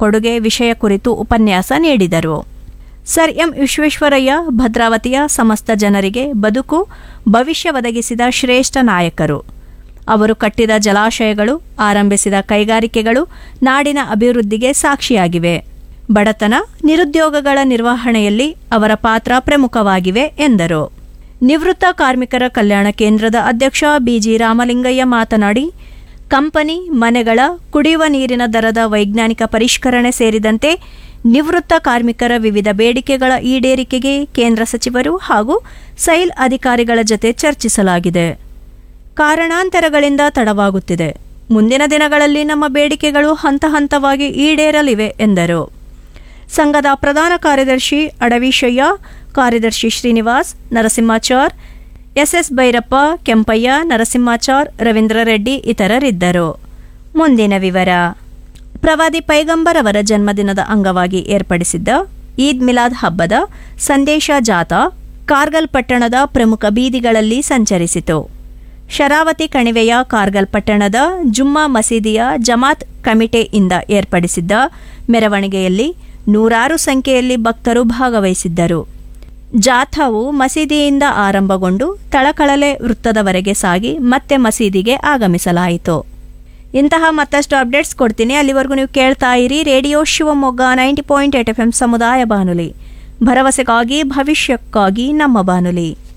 ಕೊಡುಗೆ ವಿಷಯ ಕುರಿತು ಉಪನ್ಯಾಸ ನೀಡಿದರು ಸರ್ ಎಂ ವಿಶ್ವೇಶ್ವರಯ್ಯ ಭದ್ರಾವತಿಯ ಸಮಸ್ತ ಜನರಿಗೆ ಬದುಕು ಭವಿಷ್ಯ ಒದಗಿಸಿದ ಶ್ರೇಷ್ಠ ನಾಯಕರು ಅವರು ಕಟ್ಟಿದ ಜಲಾಶಯಗಳು ಆರಂಭಿಸಿದ ಕೈಗಾರಿಕೆಗಳು ನಾಡಿನ ಅಭಿವೃದ್ಧಿಗೆ ಸಾಕ್ಷಿಯಾಗಿವೆ ಬಡತನ ನಿರುದ್ಯೋಗಗಳ ನಿರ್ವಹಣೆಯಲ್ಲಿ ಅವರ ಪಾತ್ರ ಪ್ರಮುಖವಾಗಿವೆ ಎಂದರು ನಿವೃತ್ತ ಕಾರ್ಮಿಕರ ಕಲ್ಯಾಣ ಕೇಂದ್ರದ ಅಧ್ಯಕ್ಷ ಬಿಜಿ ರಾಮಲಿಂಗಯ್ಯ ಮಾತನಾಡಿ ಕಂಪನಿ ಮನೆಗಳ ಕುಡಿಯುವ ನೀರಿನ ದರದ ವೈಜ್ಞಾನಿಕ ಪರಿಷ್ಕರಣೆ ಸೇರಿದಂತೆ ನಿವೃತ್ತ ಕಾರ್ಮಿಕರ ವಿವಿಧ ಬೇಡಿಕೆಗಳ ಈಡೇರಿಕೆಗೆ ಕೇಂದ್ರ ಸಚಿವರು ಹಾಗೂ ಸೈಲ್ ಅಧಿಕಾರಿಗಳ ಜತೆ ಚರ್ಚಿಸಲಾಗಿದೆ ಕಾರಣಾಂತರಗಳಿಂದ ತಡವಾಗುತ್ತಿದೆ ಮುಂದಿನ ದಿನಗಳಲ್ಲಿ ನಮ್ಮ ಬೇಡಿಕೆಗಳು ಹಂತ ಹಂತವಾಗಿ ಈಡೇರಲಿವೆ ಎಂದರು ಸಂಘದ ಪ್ರಧಾನ ಕಾರ್ಯದರ್ಶಿ ಅಡವಿಶಯ್ಯ ಕಾರ್ಯದರ್ಶಿ ಶ್ರೀನಿವಾಸ್ ನರಸಿಂಹಾಚಾರ್ ಎಸ್ಎಸ್ ಭೈರಪ್ಪ ಕೆಂಪಯ್ಯ ನರಸಿಂಹಾಚಾರ್ ರವೀಂದ್ರ ರೆಡ್ಡಿ ಇತರರಿದ್ದರು ಮುಂದಿನ ವಿವರ ಪ್ರವಾದಿ ಪೈಗಂಬರ್ ಅವರ ಜನ್ಮದಿನದ ಅಂಗವಾಗಿ ಏರ್ಪಡಿಸಿದ್ದ ಈದ್ ಮಿಲಾದ್ ಹಬ್ಬದ ಸಂದೇಶ ಜಾಥಾ ಕಾರ್ಗಲ್ ಪಟ್ಟಣದ ಪ್ರಮುಖ ಬೀದಿಗಳಲ್ಲಿ ಸಂಚರಿಸಿತು ಶರಾವತಿ ಕಣಿವೆಯ ಕಾರ್ಗಲ್ ಪಟ್ಟಣದ ಜುಮ್ಮಾ ಮಸೀದಿಯ ಜಮಾತ್ ಕಮಿಟೆಯಿಂದ ಏರ್ಪಡಿಸಿದ್ದ ಮೆರವಣಿಗೆಯಲ್ಲಿ ನೂರಾರು ಸಂಖ್ಯೆಯಲ್ಲಿ ಭಕ್ತರು ಭಾಗವಹಿಸಿದ್ದರು ಜಾಥಾವು ಮಸೀದಿಯಿಂದ ಆರಂಭಗೊಂಡು ತಳಕಳಲೆ ವೃತ್ತದವರೆಗೆ ಸಾಗಿ ಮತ್ತೆ ಮಸೀದಿಗೆ ಆಗಮಿಸಲಾಯಿತು ಇಂತಹ ಮತ್ತಷ್ಟು ಅಪ್ಡೇಟ್ಸ್ ಕೊಡ್ತೀನಿ ಅಲ್ಲಿವರೆಗೂ ನೀವು ಕೇಳ್ತಾ ಇರಿ radio Shivamogga ninety point eight F M ಸಮುದಾಯ ಬಾನುಲಿ ಭರವಸೆಗಾಗಿ ಭವಿಷ್ಯಕ್ಕಾಗಿ ನಮ್ಮ ಬಾನುಲಿ